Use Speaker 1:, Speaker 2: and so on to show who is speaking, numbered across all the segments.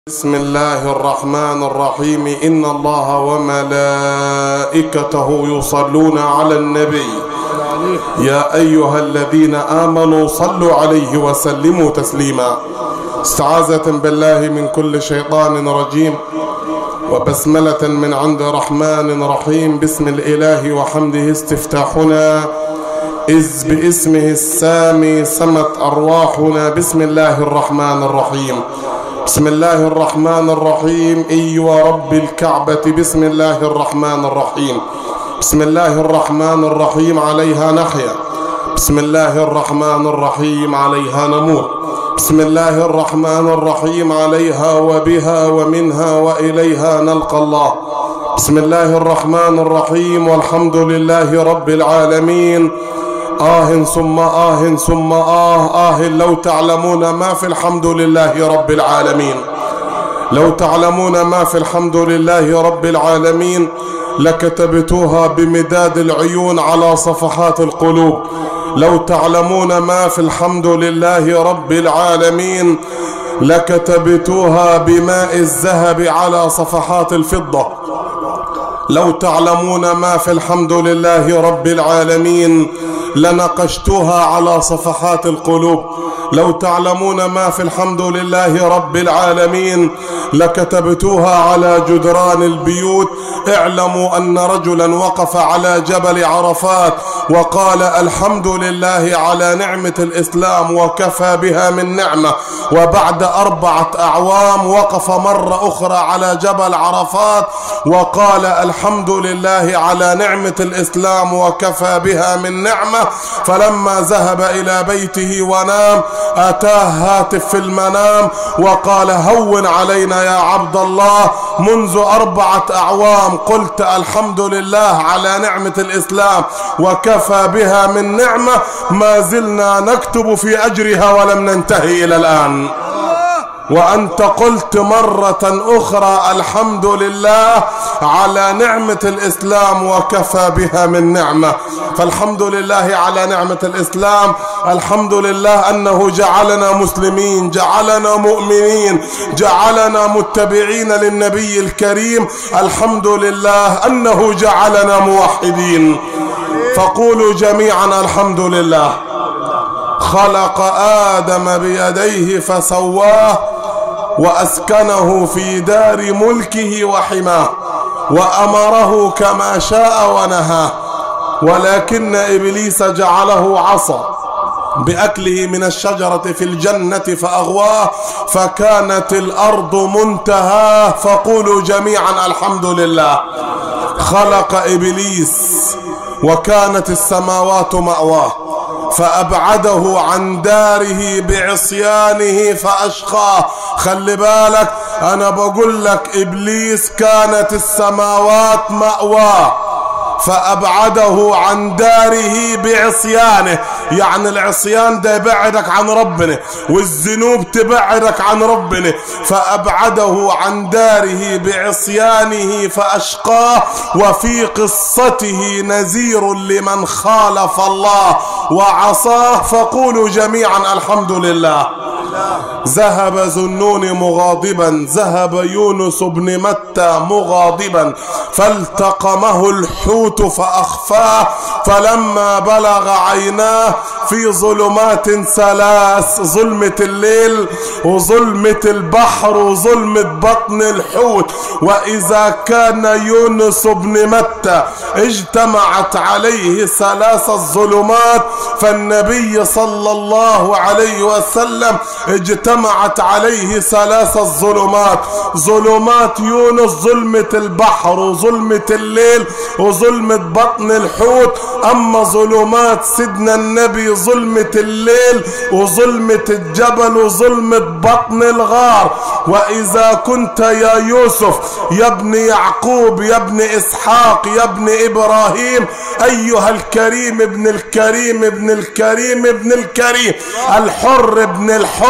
Speaker 1: بسم الله الرحمن الرحيم إن الله وملائكته يصلون على النبي يا أيها الذين آمنوا صلوا عليه وسلموا تسليما استعاذة بالله من كل شيطان رجيم وبسملة من عند رحمن رحيم بسم الإله وحمده استفتاحنا إذ باسمه السامي سمت أرواحنا بسم الله الرحمن الرحيم بسم الله الرحمن الرحيم أيوة رب الكعبة بسم الله الرحمن الرحيم بسم الله الرحمن الرحيم عليها نحيا بسم الله الرحمن الرحيم عليها نموت بسم الله الرحمن الرحيم عليها وبها ومنها وإليها نلقى الله بسم الله الرحمن الرحيم والحمد لله رب العالمين آه ثم آه ثم آه آه لو تعلمون ما في الحمد لله رب العالمين لو تعلمون ما في الحمد لله رب العالمين لكتبتوها بمداد العيون على صفحات القلوب لو تعلمون ما في الحمد لله رب العالمين لكتبتوها بماء الذهب على صفحات الفضة لو تعلمون ما في الحمد لله رب العالمين لنقشتها على صفحات القلوب لو تعلمون ما في الحمد لله رب العالمين لكتبتوها على جدران البيوت اعلموا ان رجلا وقف على جبل عرفات وقال الحمد لله على نعمة الاسلام وكفى بها من نعمة وبعد اربعة اعوام وقف مرة اخرى على جبل عرفات وقال الحمد لله على نعمة الاسلام وكفى بها من نعمة فلما ذهب الى بيته ونام اتاه هاتف في المنام وقال هون علينا يا عبد الله منذ اربعة اعوام قلت الحمد لله على نعمة الاسلام وكفى بها من نعمة ما زلنا نكتب في اجرها ولم ننتهي الى الان وأنت قلت مرة أخرى الحمد لله على نعمة الإسلام وكفى بها من نعمة فالحمد لله على نعمة الإسلام الحمد لله أنه جعلنا مسلمين جعلنا مؤمنين جعلنا متبعين للنبي الكريم الحمد لله أنه جعلنا موحدين فقولوا جميعا الحمد لله خلق آدم بيديه فسواه وأسكنه في دار ملكه وحماه وأمره كما شاء ونهاه ولكن إبليس جعله عصا بأكله من الشجرة في الجنة فأغواه فكانت الأرض منتهاه فقولوا جميعا الحمد لله خلق إبليس وكانت السماوات مأواه فأبعده عن داره بعصيانه فأشقاه خلي بالك أنا بقول لك إبليس كانت السماوات مأواه فأبعده عن داره بعصيانه يعني العصيان ده يبعدك عن ربنا والذنوب تبعدك عن ربنا فأبعده عن داره بعصيانه فأشقاه وفي قصته نذير لمن خالف الله وعصاه فقولوا جميعا الحمد لله ذهب ذنون مغاضبا ذهب يونس بن متى مغاضبا فالتقمه الحوت فأخفاه فلما بلغ عيناه في ظلمات ثلاث ظلمة الليل وظلمة البحر وظلمة بطن الحوت وإذا كان يونس بن متى اجتمعت عليه ثلاث الظلمات فالنبي صلى الله عليه وسلم اجتمعت عليه ثلاث الظلمات ظلمات يونس ظلمة البحر وظلمة الليل وظلمة بطن الحوت أما ظلمات سيدنا النبي ظلمة الليل وظلمة الجبل وظلمة بطن الغار وإذا كنت يا يوسف يا ابن يعقوب يا ابن إسحاق يا ابن إبراهيم أيها الكريم ابن الكريم ابن الكريم ابن الكريم الحر ابن الحر ابن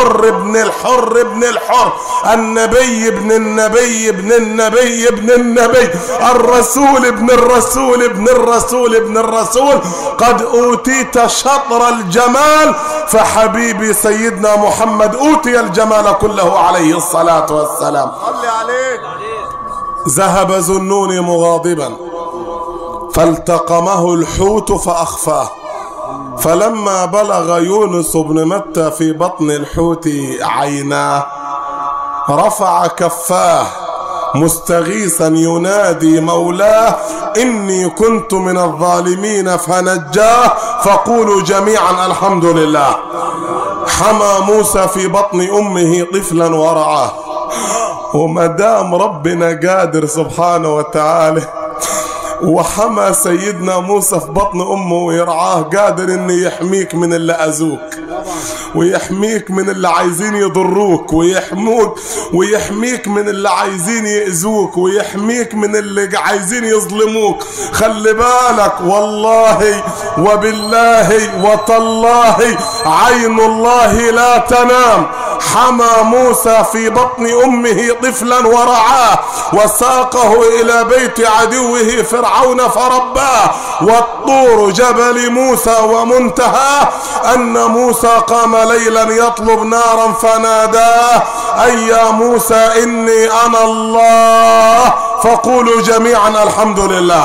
Speaker 1: ابن الحر ابن الحر النبي ابن النبي ابن النبي ابن النبي الرسول ابن الرسول ابن الرسول ابن الرسول قد اوتيت شطر الجمال فحبيبي سيدنا محمد اوتي الجمال كله عليه الصلاة والسلام صل عليه ذهب ذنون مغاضبا فالتقمه الحوت فأخفاه فلما بلغ يونس بن متى في بطن الحوت عيناه رفع كفاه مستغيثا ينادي مولاه إني كنت من الظالمين فنجاه فقولوا جميعا الحمد لله حمى موسى في بطن أمه طفلا ورعاه ومدام ربنا قادر سبحانه وتعالى وحمى سيدنا موسى في بطن امه ويرعاه قادر انه يحميك من اللي اذوك ويحميك من اللي عايزين يضروك ويحموك ويحميك من اللي عايزين يأذوك ويحميك من اللي عايزين يظلموك خلي بالك والله وبالله وتالله عين الله لا تنام حمى موسى في بطن امه طفلا ورعاه وساقه الى بيت عدوه فرعون فرباه والطور جبل موسى ومنتهاه ان موسى قام ليلا يطلب نارا فناداه اي يا موسى اني انا الله فقولوا جميعا الحمد لله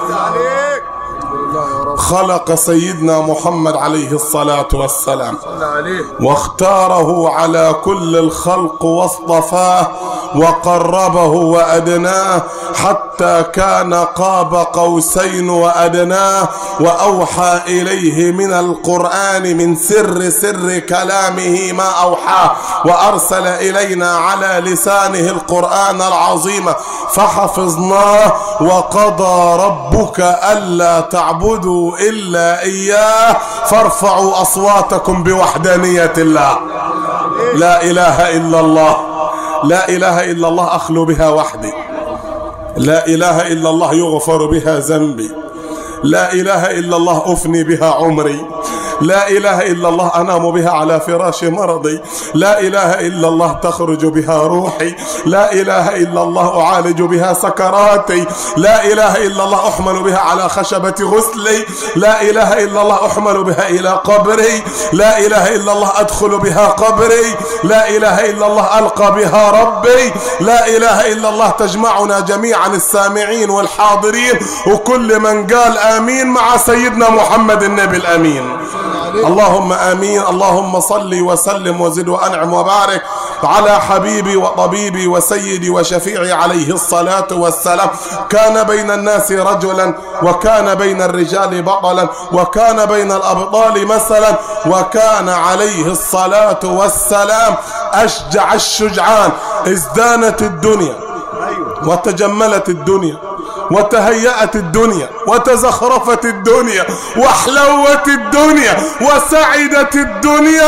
Speaker 1: خلق سيدنا محمد عليه الصلاة والسلام واختاره على كل الخلق واصطفاه وقربه وأدناه حتى كان قاب قوسين وأدناه وأوحى إليه من القرآن من سر سر كلامه ما أوحاه وأرسل إلينا على لسانه القرآن العظيم فحفظناه وقضى ربك ألا تعبدوا إلا إياه فارفعوا أصواتكم بوحدانية الله لا إله إلا الله لا إله إلا الله أخلو بها وحدي لا إله إلا الله يغفر بها ذنبي لا إله إلا الله أفني بها عمري لا إله إلا الله أنام بها على فراش مرضي لا إله إلا الله تخرج بها روحي لا إله إلا الله أعالج بها سكراتي لا إله إلا الله أحمل بها على خشبة غسلي لا إله إلا الله أحمل بها إلى قبري لا إله إلا الله أدخل بها قبري لا إله إلا الله ألقى بها ربي لا إله إلا الله تجمعنا جميعا السامعين والحاضرين وكل من قال آمين مع سيدنا محمد النبي الأمين اللهم امين اللهم صل وسلم وزد وانعم وبارك على حبيبي وطبيبي وسيدي وشفيعي عليه الصلاه والسلام كان بين الناس رجلا وكان بين الرجال بطلا وكان بين الابطال مثلا وكان عليه الصلاه والسلام اشجع الشجعان ازدانت الدنيا وتجملت الدنيا وتهيأت الدنيا وتزخرفت الدنيا وحلوت الدنيا وسعدت الدنيا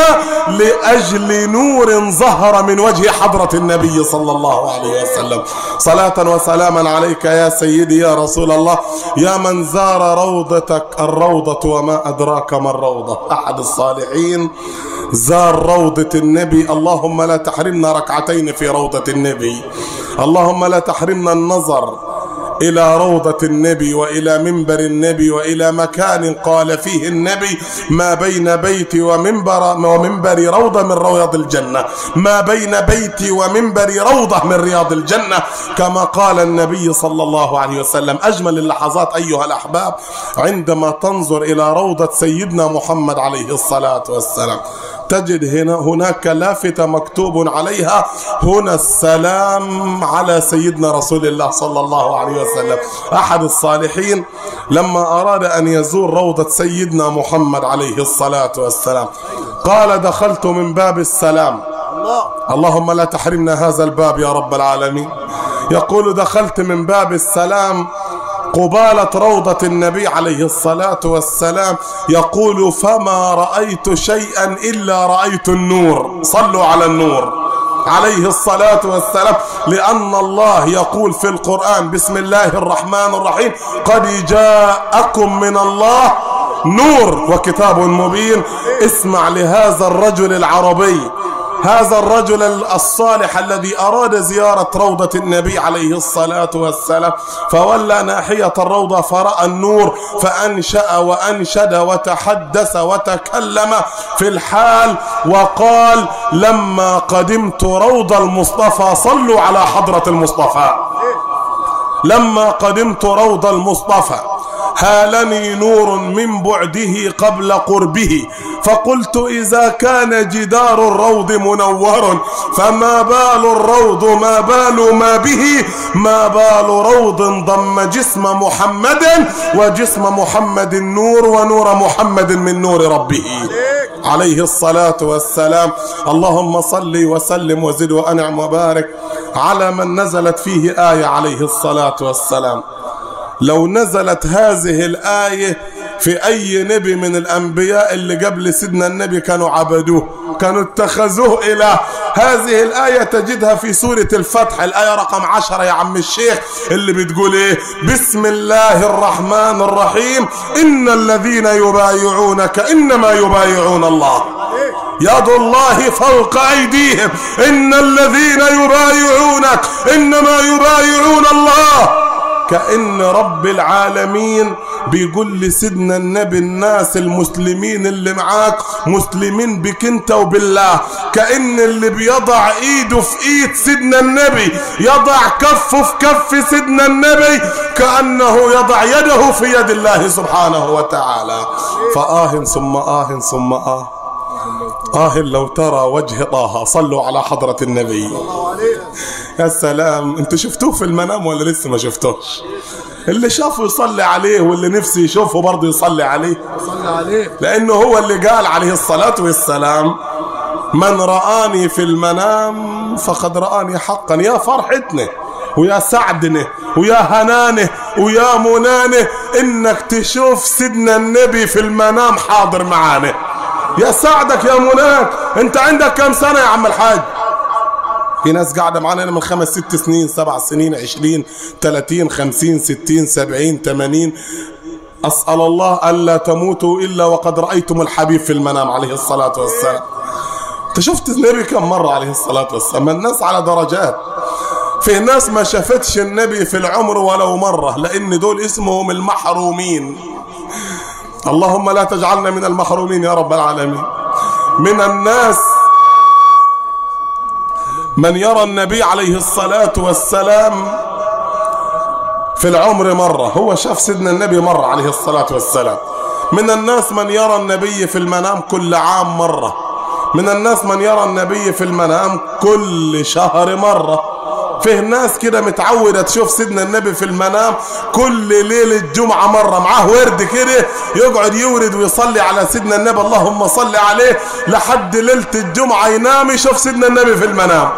Speaker 1: لأجل نور ظهر من وجه حضرة النبي صلى الله عليه وسلم صلاة وسلاما عليك يا سيدي يا رسول الله يا من زار روضتك الروضة وما أدراك ما الروضة أحد الصالحين زار روضة النبي اللهم لا تحرمنا ركعتين في روضة النبي اللهم لا تحرمنا النظر إلى روضة النبي وإلى منبر النبي وإلى مكان قال فيه النبي ما بين بيتي ومنبر ومنبر روضة من روض الجنة ما بين بيتي ومنبر روضة من رياض الجنة كما قال النبي صلى الله عليه وسلم أجمل اللحظات أيها الأحباب عندما تنظر إلى روضة سيدنا محمد عليه الصلاة والسلام تجد هنا هناك لافتة مكتوب عليها هنا السلام على سيدنا رسول الله صلى الله عليه وسلم أحد الصالحين لما أراد أن يزور روضة سيدنا محمد عليه الصلاة والسلام قال دخلت من باب السلام اللهم لا تحرمنا هذا الباب يا رب العالمين يقول دخلت من باب السلام قبالة روضة النبي عليه الصلاة والسلام يقول فما رأيت شيئا إلا رأيت النور صلوا على النور عليه الصلاة والسلام لأن الله يقول في القرآن بسم الله الرحمن الرحيم قد جاءكم من الله نور وكتاب مبين اسمع لهذا الرجل العربي هذا الرجل الصالح الذي أراد زيارة روضة النبي عليه الصلاة والسلام فولى ناحية الروضة فرأى النور فأنشأ وأنشد وتحدث وتكلم في الحال وقال لما قدمت روض المصطفى صلوا على حضرة المصطفى لما قدمت روض المصطفى هالني نور من بعده قبل قربه فقلت إذا كان جدار الروض منور فما بال الروض ما بال ما به ما بال روض ضم جسم محمد وجسم محمد نور ونور محمد من نور ربه عليه الصلاة والسلام اللهم صل وسلم وزد وأنعم وبارك على من نزلت فيه آية عليه الصلاة والسلام لو نزلت هذه الآية في أي نبي من الأنبياء اللي قبل سيدنا النبي كانوا عبدوه كانوا اتخذوه إله هذه الآية تجدها في سورة الفتح الآية رقم عشرة يا عم الشيخ اللي بتقول إيه بسم الله الرحمن الرحيم إن الذين يبايعونك إنما يبايعون الله يد الله فوق أيديهم إن الذين يبايعونك إنما يبايعون الله كأن رب العالمين بيقول لسيدنا النبي الناس المسلمين اللي معاك مسلمين بك انت وبالله كأن اللي بيضع ايده في ايد سيدنا النبي يضع كفه في كف سيدنا النبي كأنه يضع يده في يد الله سبحانه وتعالى فآه ثم آه ثم آه آه لو ترى وجه طه صلوا على حضرة النبي يا سلام انتوا شفتوه في المنام ولا لسه ما شفتوش اللي شافه يصلي عليه واللي نفسه يشوفه برضه يصلي عليه
Speaker 2: صلى عليه
Speaker 1: لانه هو اللي قال عليه الصلاة والسلام من رآني في المنام فقد رآني حقا يا فرحتنا ويا سعدنا ويا هنانه ويا منانه انك تشوف سيدنا النبي في المنام حاضر معانا يا سعدك يا مناك انت عندك كم سنة يا عم الحاج في ناس قاعدة معانا هنا من خمس ست سنين سبع سنين عشرين ثلاثين خمسين ستين سبعين ثمانين أسأل الله ألا تموتوا إلا وقد رأيتم الحبيب في المنام عليه الصلاة والسلام انت شفت النبي كم مرة عليه الصلاة والسلام الناس على درجات في ناس ما شافتش النبي في العمر ولو مرة لأن دول اسمهم المحرومين اللهم لا تجعلنا من المحرومين يا رب العالمين من الناس من يرى النبي عليه الصلاة والسلام في العمر مرة هو شاف سيدنا النبي مرة عليه الصلاة والسلام من الناس من يرى النبي في المنام كل عام مرة من الناس من يرى النبي في المنام كل شهر مرة فيه ناس كده متعودة تشوف سيدنا النبي في المنام كل ليلة جمعة مرة معاه ورد كده يقعد يورد ويصلي على سيدنا النبي اللهم صل عليه لحد ليلة الجمعة ينام يشوف سيدنا النبي في المنام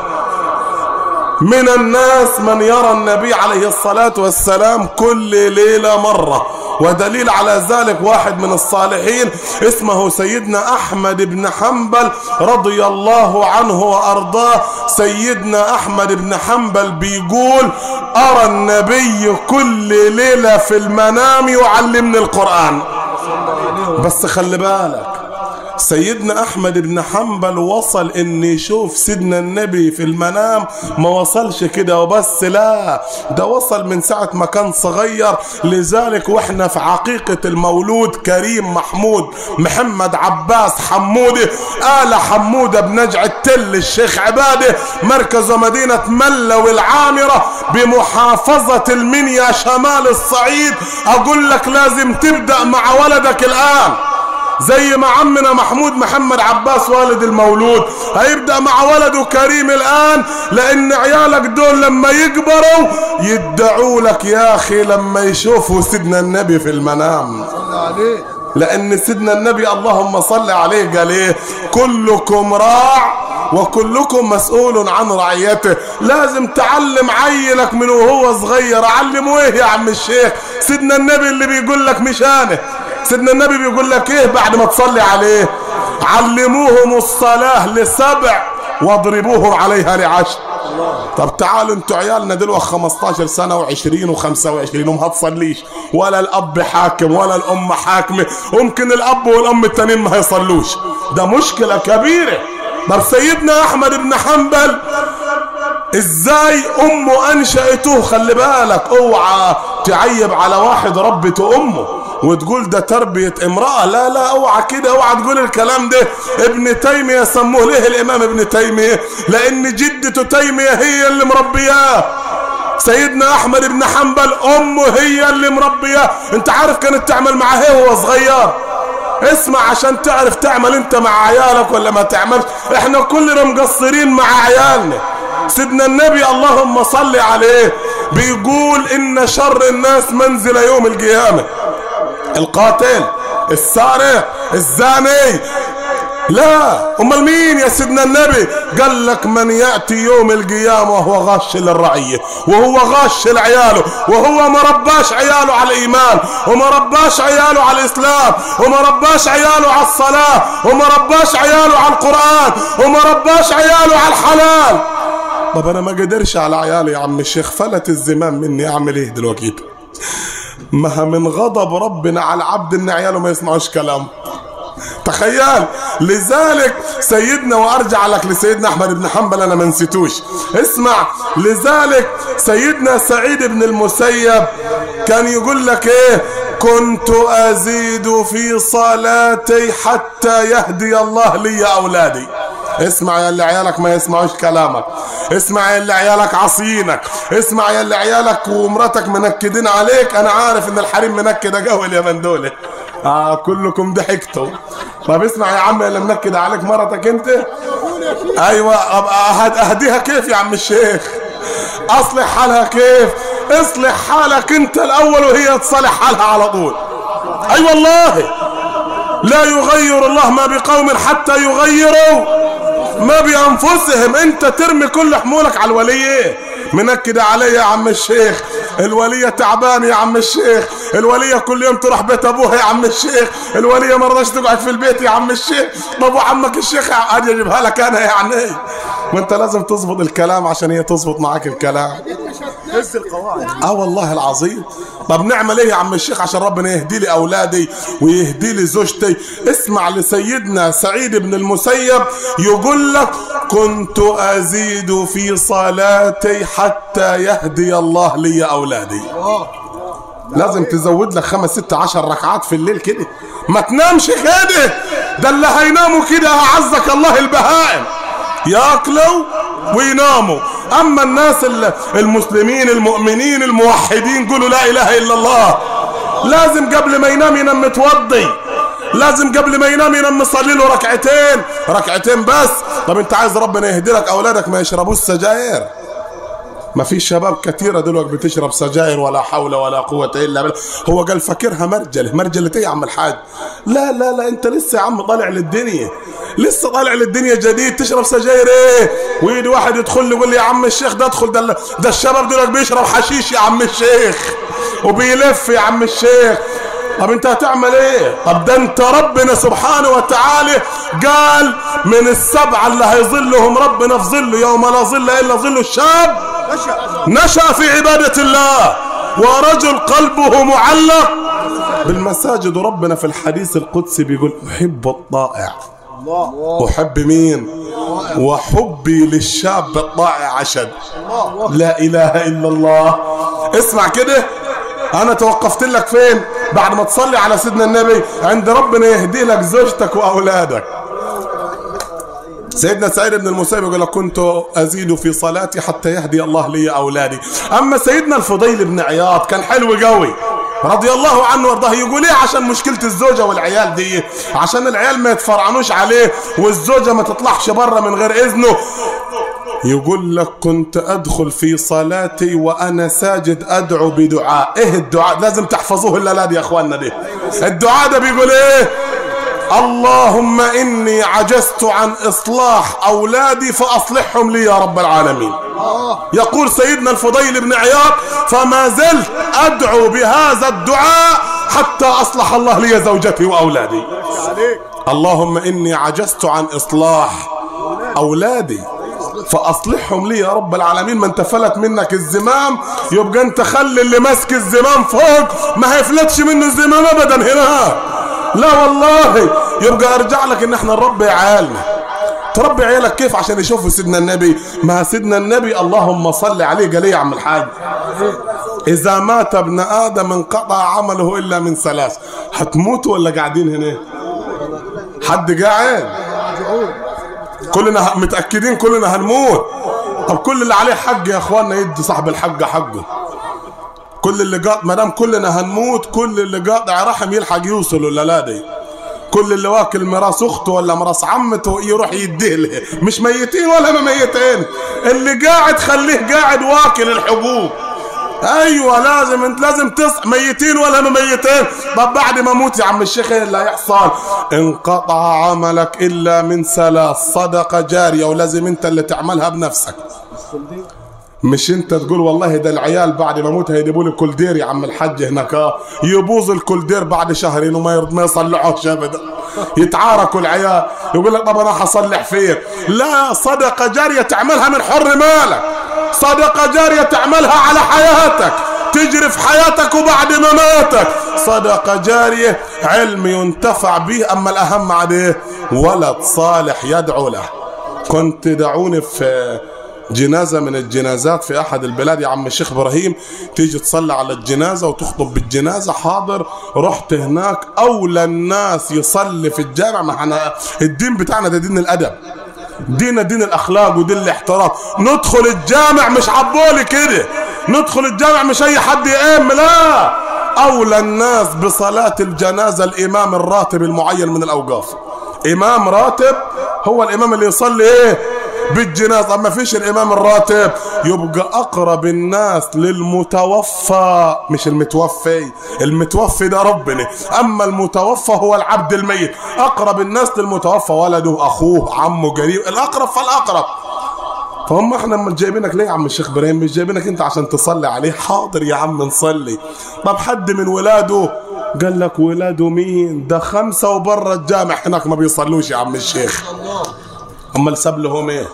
Speaker 1: من الناس من يرى النبي عليه الصلاة والسلام كل ليلة مرة ودليل على ذلك واحد من الصالحين اسمه سيدنا أحمد بن حنبل رضي الله عنه وأرضاه سيدنا أحمد بن حنبل بيقول أرى النبي كل ليلة في المنام يعلمني القرآن بس خلي بالك سيدنا احمد بن حنبل وصل ان يشوف سيدنا النبي في المنام ما وصلش كده وبس لا ده وصل من ساعة ما كان صغير لذلك واحنا في عقيقة المولود كريم محمود محمد عباس حمودة آل حمودة بنجع التل الشيخ عبادة مركز مدينة ملة العامرة بمحافظة المنيا شمال الصعيد اقول لك لازم تبدأ مع ولدك الان زي ما عمنا محمود محمد عباس والد المولود هيبدأ مع ولده كريم الآن لأن عيالك دول لما يكبروا يدعوا لك يا أخي لما يشوفوا سيدنا النبي في المنام
Speaker 2: صلى عليه
Speaker 1: لأن سيدنا النبي اللهم صل عليه قال إيه كلكم راع وكلكم مسؤول عن رعيته لازم تعلم عيلك من وهو صغير علمه ايه يا عم الشيخ سيدنا النبي اللي بيقول لك مشانه سيدنا النبي بيقول لك ايه بعد ما تصلي عليه علموهم الصلاة لسبع واضربوهم عليها لعشر طب تعالوا انتوا عيالنا دلوقتي 15 سنة و20 و25 وما هتصليش ولا الأب حاكم ولا الأم حاكمة ممكن الأب والأم التانيين ما هيصلوش ده مشكلة كبيرة طب سيدنا احمد بن حنبل ازاي امه انشأته خلي بالك اوعى تعيب على واحد ربته امه وتقول ده تربية امرأة لا لا اوعى كده اوعى تقول الكلام ده ابن تيمية سموه ليه الامام ابن تيمية لان جدته تيمية هي اللي مربياه سيدنا احمد بن حنبل امه هي اللي مربياه انت عارف كانت تعمل معاه ايه وهو صغير اسمع عشان تعرف تعمل انت مع عيالك ولا ما تعملش احنا كلنا مقصرين مع عيالنا سيدنا النبي اللهم صل عليه بيقول ان شر الناس منزل يوم القيامة القاتل السارق الزاني لا امال مين يا سيدنا النبي قال لك من ياتي يوم القيامه وهو غاش للرعيه وهو غاش لعياله وهو ما رباش عياله على الايمان وما رباش عياله على الاسلام وما رباش عياله على الصلاه وما رباش عياله على القران وما رباش عياله على الحلال طب انا ما قدرش على عيالي يا عم الشيخ فلت الزمام مني اعمل ايه دلوقتي ما من غضب ربنا على العبد ان عياله ما يسمعوش كلام تخيل لذلك سيدنا وارجع لك لسيدنا احمد بن حنبل انا ما نسيتوش اسمع لذلك سيدنا سعيد بن المسيب كان يقول لك ايه كنت ازيد في صلاتي حتى يهدي الله لي اولادي اسمع يا اللي عيالك ما يسمعوش كلامك اسمع يا اللي عيالك عصينك اسمع يا اللي عيالك ومراتك منكدين عليك انا عارف ان الحريم منكده قوي اليمن دول آه كلكم ضحكتوا طب اسمع يا عم اللي منكد عليك مرتك انت ايوه اهديها كيف يا عم الشيخ اصلح حالها كيف اصلح حالك انت الاول وهي تصلح حالها على طول اي أيوة والله لا يغير الله ما بقوم حتى يغيروا ما بانفسهم انت ترمي كل حمولك على الوليه منكد علي يا عم الشيخ الولية تعبان يا عم الشيخ الولية كل يوم تروح بيت ابوها يا عم الشيخ الولية ما رضاش تقعد في البيت يا عم الشيخ طب وعمك الشيخ اجي اجيبها لك انا يعني وانت لازم تظبط الكلام عشان هي تظبط معاك الكلام
Speaker 2: بس القواعد
Speaker 1: اه والله العظيم طب نعمل ايه يا عم الشيخ عشان ربنا يهدي لي اولادي ويهدي لي زوجتي اسمع لسيدنا سعيد بن المسيب يقول لك كنت ازيد في صلاتي حتى يهدي الله لي اولادي لازم تزود لك خمس ست عشر ركعات في الليل كده ما تنامش كده ده اللي هيناموا كده اعزك الله البهائم ياكلوا ويناموا اما الناس المسلمين المؤمنين الموحدين قولوا لا اله الا الله لازم قبل ما ينام ينام متوضي لازم قبل ما ينام ينام مصلي له ركعتين ركعتين بس طب انت عايز ربنا يهدي لك اولادك ما يشربوش سجاير ما في شباب كثيرة دلوقتي بتشرب سجاير ولا حول ولا قوة إلا بالله هو قال فاكرها مرجلة مرجلة إيه يا عم الحاج لا لا لا أنت لسه يا عم طالع للدنيا لسه طالع للدنيا جديد تشرب سجاير إيه ويجي واحد يدخل لي يقول لي يا عم الشيخ ده ادخل ده, ده الشباب دلوقتي بيشرب حشيش يا عم الشيخ وبيلف يا عم الشيخ طب انت هتعمل ايه طب ده انت ربنا سبحانه وتعالى قال من السبعة اللي هيظلهم ربنا في ظله يوم لا ظل الا ظل الشاب نشأ في عبادة الله ورجل قلبه معلق بالمساجد وربنا في الحديث القدسي بيقول أحب الطائع أحب مين وحبي للشاب الطائع أشد لا إله إلا الله اسمع كده أنا توقفت لك فين بعد ما تصلي على سيدنا النبي عند ربنا يهدي لك زوجتك وأولادك سيدنا سعيد بن المسيب يقول كنت أزيد في صلاتي حتى يهدي الله لي أولادي أما سيدنا الفضيل بن عياض كان حلو قوي رضي الله عنه وارضاه يقول ايه عشان مشكلة الزوجة والعيال دي عشان العيال ما يتفرعنوش عليه والزوجة ما تطلعش بره من غير اذنه يقول لك كنت ادخل في صلاتي وانا ساجد ادعو بدعاء ايه الدعاء لازم تحفظوه الاولاد يا اخواننا دي الدعاء ده بيقول ايه اللهم إني عجزت عن إصلاح أولادي فأصلحهم لي يا رب العالمين يقول سيدنا الفضيل بن عياض فما زلت أدعو بهذا الدعاء حتى أصلح الله لي زوجتي وأولادي اللهم إني عجزت عن إصلاح أولادي فأصلحهم لي يا رب العالمين ما انت فلت منك الزمام يبقى انت خلي اللي ماسك الزمام فوق ما هيفلتش منه الزمام ابدا هنا لا والله يبقى ارجع لك ان احنا نربي عيالنا تربي عيالك كيف عشان يشوفوا سيدنا النبي ما سيدنا النبي اللهم صل عليه قال إيه يا عم الحاج اذا مات ابن ادم انقطع عمله الا من ثلاث هتموتوا ولا قاعدين هنا حد قاعد كلنا ه- متاكدين كلنا هنموت طب كل اللي عليه حق يا اخواننا يدي صاحب الحق حقه كل اللي قاطع ما دام كلنا هنموت كل اللي قاطع رحم يلحق يوصل ولا لا دي كل اللي واكل ميراث اخته ولا ميراث عمته يروح يديه له مش ميتين ولا ما ميتين اللي قاعد خليه قاعد واكل الحقوق ايوه لازم انت لازم تص ميتين ولا ما ميتين طب بعد ما اموت يا عم الشيخ ايه اللي هيحصل انقطع عملك الا من ثلاث صدقه جاريه ولازم انت اللي تعملها بنفسك مش انت تقول والله ده العيال بعد ما اموت هيجيبوا لي كولدير يا عم الحاج هناك اه يبوظ الكولدير بعد شهرين وما يرض ما يصلحوش ابدا يتعاركوا العيال يقول لك طب انا هصلح فيك لا صدقه جاريه تعملها من حر مالك صدقه جاريه تعملها على حياتك تجري في حياتك وبعد مماتك صدقة جارية علم ينتفع به أما الأهم عليه ولد صالح يدعو له كنت دعوني في جنازة من الجنازات في أحد البلاد يا عم الشيخ إبراهيم تيجي تصلي على الجنازة وتخطب بالجنازة حاضر رحت هناك أولى الناس يصلي في الجامع ما احنا الدين بتاعنا ده دين الأدب دينا دين الأخلاق ودين الاحترام ندخل الجامع مش عبولي كده ندخل الجامع مش أي حد يقام لا أولى الناس بصلاة الجنازة الإمام الراتب المعين من الأوقاف إمام راتب هو الإمام اللي يصلي إيه بالجنازة ما فيش الإمام الراتب يبقى أقرب الناس للمتوفى مش المتوفي المتوفي ده ربنا أما المتوفى هو العبد الميت أقرب الناس للمتوفى ولده أخوه عمه قريب الأقرب فالأقرب فهم احنا لما جايبينك ليه يا عم الشيخ ابراهيم مش جايبينك انت عشان تصلي عليه حاضر يا عم نصلي طب حد من ولاده قال لك ولاده مين ده خمسة وبره الجامع هناك ما بيصلوش يا عم الشيخ امال ساب لهم ايه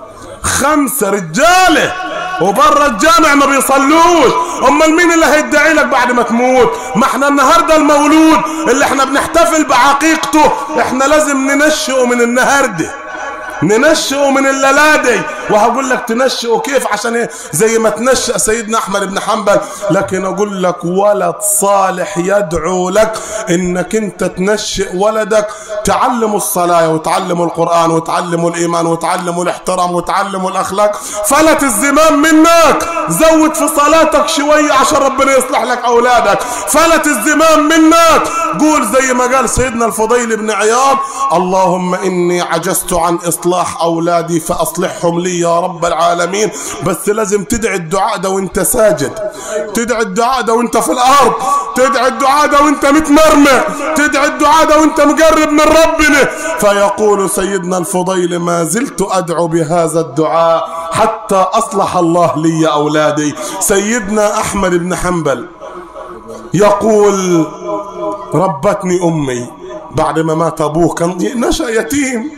Speaker 1: خمسة رجالة وبره الجامع ما بيصلوش امال مين اللي هيدعي لك بعد ما تموت ما احنا النهارده المولود اللي احنا بنحتفل بعقيقته احنا لازم ننشئه من النهارده ننشئه من الليلادي وهقول لك تنشئه كيف عشان ايه زي ما تنشأ سيدنا احمد بن حنبل لكن اقول لك ولد صالح يدعو لك انك انت تنشئ ولدك تعلمه الصلاة وتعلمه القرآن وتعلمه الايمان وتعلمه الاحترام وتعلمه الاخلاق فلت الزمام منك زود في صلاتك شوية عشان ربنا يصلح لك اولادك فلت الزمام منك قول زي ما قال سيدنا الفضيل بن عياض اللهم اني عجزت عن اصلاح اولادي فاصلحهم لي يا رب العالمين بس لازم تدعي الدعاء ده وانت ساجد تدعي الدعاء ده وانت في الارض تدعي الدعاء ده وانت متمرمع تدعي الدعاء ده وانت مقرب من ربنا فيقول سيدنا الفضيل ما زلت ادعو بهذا الدعاء حتى اصلح الله لي اولادي سيدنا احمد بن حنبل يقول ربتني امي بعد ما مات ابوه كان نشا يتيم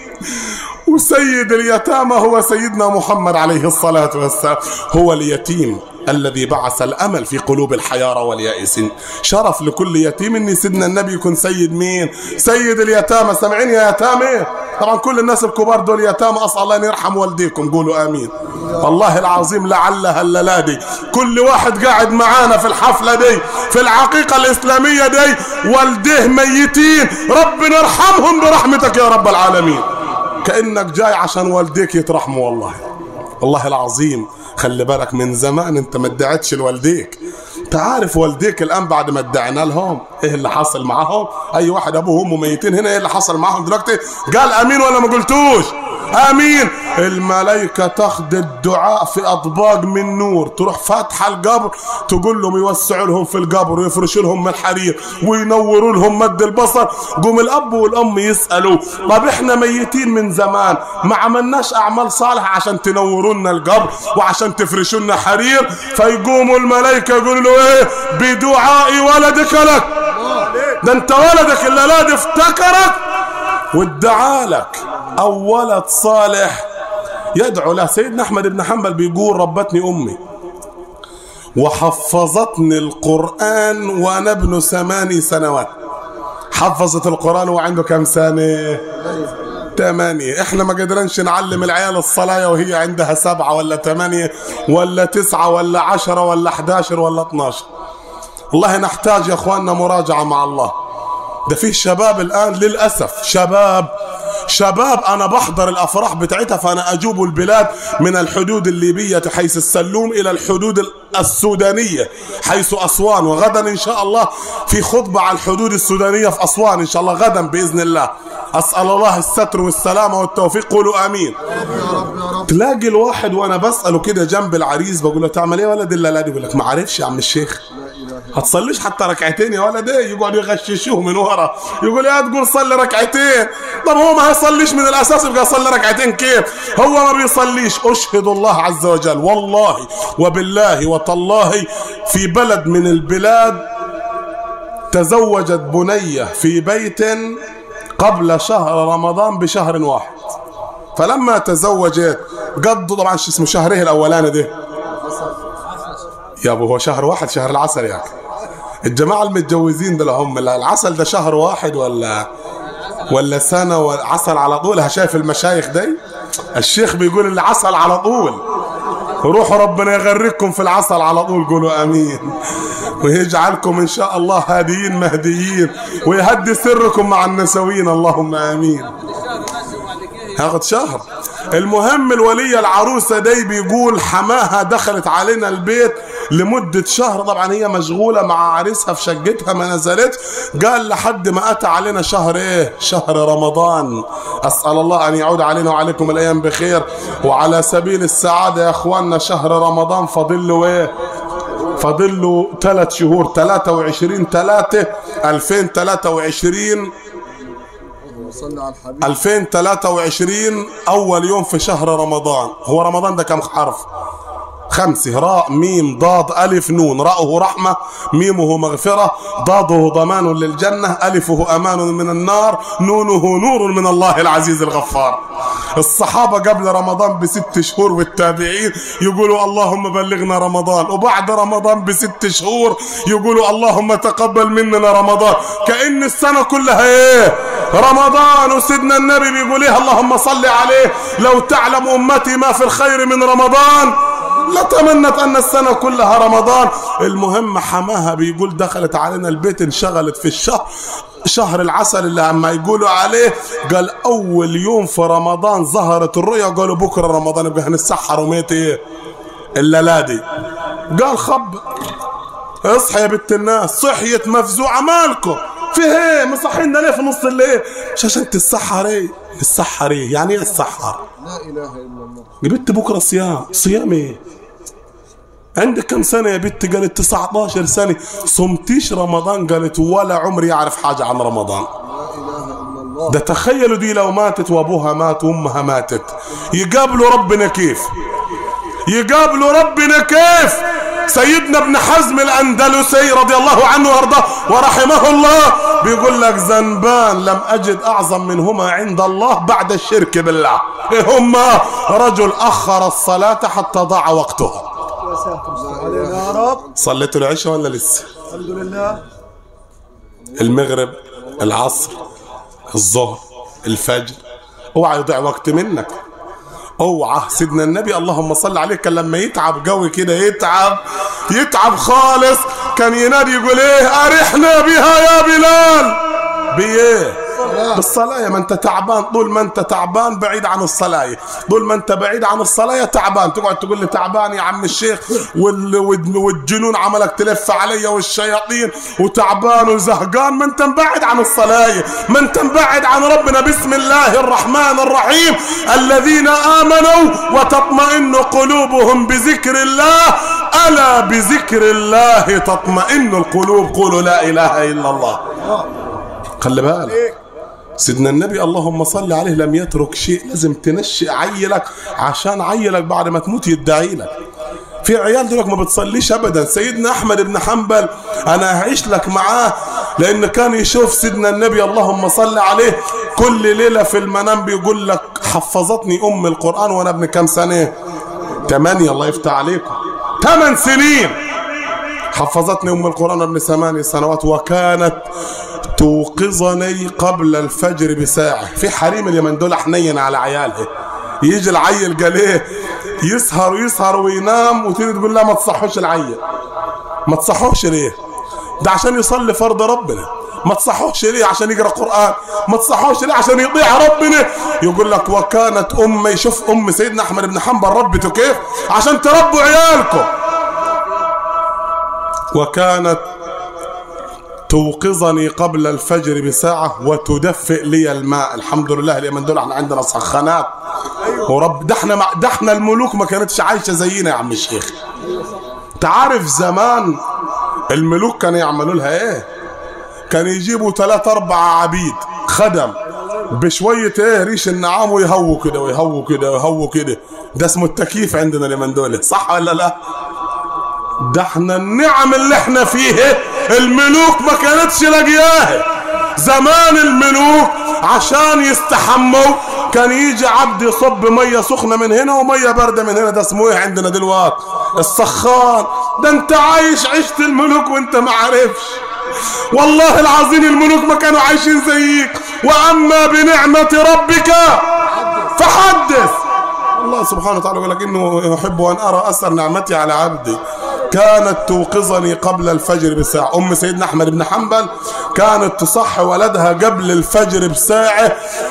Speaker 1: وسيد اليتامى هو سيدنا محمد عليه الصلاة والسلام هو اليتيم الذي بعث الأمل في قلوب الحيارى واليائسين شرف لكل يتيم ان سيدنا النبي يكون سيد مين سيد اليتامى سامعين يا يتامى طبعا كل الناس الكبار دول يتامى اسال الله ان يرحم والديكم قولوا امين والله العظيم لعلها الليله كل واحد قاعد معانا في الحفله دي في العقيقه الاسلاميه دي والديه ميتين ربنا يرحمهم برحمتك يا رب العالمين كانك جاي عشان والديك يترحموا والله والله العظيم خلي بالك من زمان انت ما ادعتش لوالديك انت عارف والديك الان بعد ما ادعينا لهم ايه اللي حصل معاهم اي واحد ابوه وامه ميتين هنا ايه اللي حصل معاهم دلوقتي قال امين ولا ما قلتوش امين الملائكة تاخد الدعاء في اطباق من نور تروح فاتحة القبر تقول لهم يوسعوا لهم في القبر ويفرشوا لهم من الحرير وينوروا لهم مد البصر قوم الاب والام يسألوا طب احنا ميتين من زمان ما عملناش اعمال صالحة عشان تنوروا لنا القبر وعشان تفرشوا لنا حرير فيقوموا الملائكة يقولوا له ايه بدعاء ولدك لك ده انت ولدك اللي لا ده افتكرك وادعى لك او ولد صالح يدعو له سيدنا احمد بن حنبل بيقول ربتني امي وحفظتني القران وانا ابن ثماني سنوات حفظت القران وعنده كم سنه تمانية احنا ما قدرنش نعلم العيال الصلاة وهي عندها سبعة ولا تمانية ولا تسعة ولا عشرة ولا حداشر ولا اتناشر والله نحتاج يا اخواننا مراجعة مع الله ده فيه شباب الان للاسف شباب شباب انا بحضر الافراح بتاعتها فانا اجوب البلاد من الحدود الليبيه حيث السلوم الى الحدود السودانيه حيث اسوان وغدا ان شاء الله في خطبه على الحدود السودانيه في اسوان ان شاء الله غدا باذن الله اسال الله الستر والسلامه والتوفيق قولوا امين تلاقي الواحد وانا بساله كده جنب العريس بقول له تعمل ايه ولد الا لا يقول لك ما عارفش يا عم الشيخ هتصليش حتى ركعتين يا ولد ايه يقعد يغششوه من ورا يقول يا تقول صلي ركعتين طب هو ما هيصليش من الاساس يبقى يصلي ركعتين كيف هو ما بيصليش اشهد الله عز وجل والله وبالله وتالله في بلد من البلاد تزوجت بنية في بيت قبل شهر رمضان بشهر واحد فلما تزوجت قضوا طبعا شو اسمه شهره الاولاني ده يا ابو هو شهر واحد شهر العسل ياك الجماعة المتجوزين ده هم العسل ده شهر واحد ولا ولا سنة وعسل على طول شايف المشايخ دي الشيخ بيقول العسل على طول روحوا ربنا يغرقكم في العسل على طول قولوا امين ويجعلكم ان شاء الله هاديين مهديين ويهدي سركم مع النسوين اللهم امين هاخد شهر المهم الولية العروسة دي بيقول حماها دخلت علينا البيت لمدة شهر طبعا هي مشغولة مع عريسها في شقتها ما نزلت قال لحد ما أتى علينا شهر إيه شهر رمضان أسأل الله أن يعود علينا وعليكم الأيام بخير وعلى سبيل السعادة يا أخواننا شهر رمضان فاضل له إيه فاضل له ثلاث شهور 23 3 2023
Speaker 2: صلى على الحبيب
Speaker 1: 2023 اول يوم في شهر رمضان هو رمضان ده كم حرف خمسة راء ميم ضاد ألف نون راءه رحمة ميمه مغفرة ضاده ضمان للجنة ألفه أمان من النار نونه نور من الله العزيز الغفار الصحابة قبل رمضان بست شهور والتابعين يقولوا اللهم بلغنا رمضان وبعد رمضان بست شهور يقولوا اللهم تقبل مننا رمضان كأن السنة كلها ايه رمضان وسيدنا النبي بيقول ايه اللهم صل عليه لو تعلم أمتي ما في الخير من رمضان لتمنت ان السنه كلها رمضان المهم حماها بيقول دخلت علينا البيت انشغلت في الشهر شهر العسل اللي عما يقولوا عليه قال اول يوم في رمضان ظهرت الرؤيا قالوا بكره رمضان يبقى هنتسحر وميت ايه الليله دي قال خب اصحى يا بنت الناس صحيت مفزوعه مالكم في ايه مصحينا ليه في نص الليل مش عشان تتسحر ايه تتسحر ايه يعني ايه تتسحر
Speaker 2: لا اله الا الله
Speaker 1: يا بنت بكره صيام صيام ايه عندك كم سنة يا بنت قالت 19 سنة صمتيش رمضان قالت ولا عمري يعرف حاجة عن رمضان
Speaker 2: لا اله الا الله
Speaker 1: ده تخيلوا دي لو ماتت وابوها مات وامها ماتت يقابلوا ربنا كيف يقابلوا ربنا كيف سيدنا ابن حزم الاندلسي رضي الله عنه وارضاه ورحمه الله بيقول لك ذنبان لم اجد اعظم منهما عند الله بعد الشرك بالله إيه هما رجل اخر الصلاه حتى ضاع وقتها
Speaker 2: يا ساتر علينا يا رب
Speaker 1: صليتوا العشاء ولا لسه
Speaker 2: الحمد لله
Speaker 1: المغرب العصر الظهر الفجر اوعى يضيع وقت منك اوعى سيدنا النبي اللهم صل عليه كان لما يتعب قوي كده يتعب يتعب خالص كان ينادي يقول ايه ارحنا بها يا بلال بايه بالصلاة ما انت تعبان طول ما انت تعبان بعيد عن الصلاة طول ما انت بعيد عن الصلاة تعبان تقعد تقول لي تعبان يا عم الشيخ وال- وال- والجنون عملك تلف علي والشياطين وتعبان وزهقان ما انت مبعد عن الصلاة ما انت مبعد عن ربنا بسم الله الرحمن الرحيم الذين آمنوا وتطمئن قلوبهم بذكر الله ألا بذكر الله تطمئن القلوب قولوا لا إله إلا الله خلي بالك سيدنا النبي اللهم صل عليه لم يترك شيء لازم تنشئ عيلك عشان عيلك بعد ما تموت يدعي لك في عيال دولك ما بتصليش ابدا سيدنا احمد بن حنبل انا هعيش لك معاه لان كان يشوف سيدنا النبي اللهم صل عليه كل ليله في المنام بيقول لك حفظتني ام القران وانا ابن كام سنه ثمانية الله يفتح عليكم ثمان سنين حفظتني ام القران ابن ثمانية سنوات وكانت توقظني قبل الفجر بساعة في حريم اليمن دول حنين على عيالها يجي العيل قال ايه يسهر ويسهر وينام وتيجي تقول لا ما تصحوش العيل ما تصحوش ليه ده عشان يصلي فرض ربنا ما تصحوش ليه عشان يقرا قران ما تصحوش ليه عشان يطيع ربنا يقول لك وكانت امي شوف ام سيدنا احمد بن حنبل ربته كيف عشان تربوا عيالكم وكانت توقظني قبل الفجر بساعة وتدفئ لي الماء الحمد لله اليمن دول احنا عندنا سخانات ورب ده احنا مع- ده احنا الملوك ما كانتش عايشة زينا يا عم الشيخ تعرف زمان الملوك كانوا يعملوا لها ايه كانوا يجيبوا ثلاث اربع عبيد خدم بشوية ايه ريش النعام ويهووا كده ويهووا كده ويهووا كده ده اسمه التكييف عندنا اليمن دول صح ولا لا ده احنا النعم اللي احنا فيه الملوك ما كانتش لاقياها زمان الملوك عشان يستحموا كان يجي عبد يصب ميه سخنه من هنا وميه بارده من هنا ده اسمه ايه عندنا دلوقتي السخان ده انت عايش عيشه الملوك وانت ما عارفش والله العظيم الملوك ما كانوا عايشين زيك واما بنعمه ربك فحدث الله سبحانه وتعالى يقول لك انه يحب ان ارى اثر نعمتي على عبدي كانت توقظني قبل الفجر بساعة أم سيدنا أحمد بن حنبل كانت تصحي ولدها قبل الفجر بساعة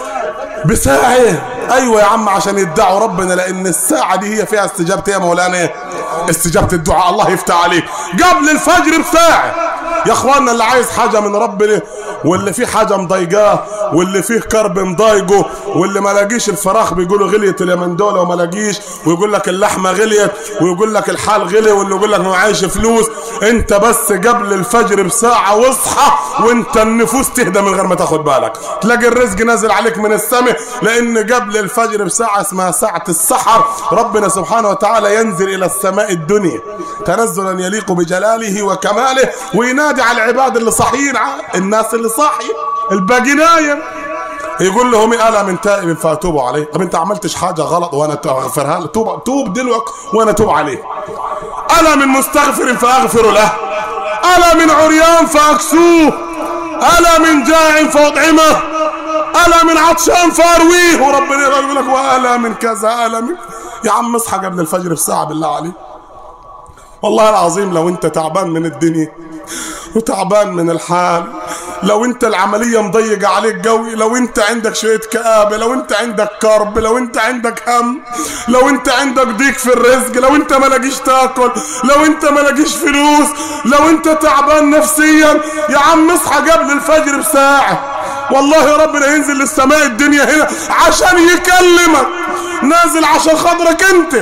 Speaker 1: بساعة أيوة يا عم عشان يدعوا ربنا لأن الساعة دي هي فيها استجابة يا مولانا إيه؟ استجابة الدعاء الله يفتح عليك قبل الفجر بساعة يا اخوانا اللي عايز حاجة من ربنا واللي فيه حاجة مضايقاه واللي فيه كرب مضايقه واللي ما لاقيش الفراخ بيقولوا غليت اليمن دول وما لاقيش ويقول لك اللحمة غليت ويقول لك الحال غلي واللي يقول لك ما معيش فلوس انت بس قبل الفجر بساعة واصحى وانت النفوس تهدى من غير ما تاخد بالك تلاقي الرزق نازل عليك من السماء لان قبل الفجر بساعة اسمها ساعة السحر ربنا سبحانه وتعالى ينزل الى السماء الدنيا تنزلا يليق بجلاله وكماله وينادي على العباد اللي صاحيين الناس اللي صاحي الباقي نايم يقول لهم الا من تائب فاتوبوا عليه طب انت عملتش حاجه غلط وانا اغفرها له توب توب دلوقتي وانا اتوب عليه الا من مستغفر فاغفر له الا من عريان فاكسوه الا من جاع فاطعمه الا من عطشان فارويه وربنا يقول لك والا من كذا الا من يا عم اصحى قبل الفجر بساعه بالله عليك والله العظيم لو انت تعبان من الدنيا وتعبان من الحال لو انت العمليه مضيقه عليك قوي لو انت عندك شويه كآبه لو انت عندك كرب لو انت عندك هم لو انت عندك ضيق في الرزق لو انت ما لاقيش تاكل لو انت ما لاقيش فلوس لو انت تعبان نفسيا يا عم اصحى قبل الفجر بساعه والله ربنا ينزل للسماء الدنيا هنا عشان يكلمك نازل عشان خاطرك انت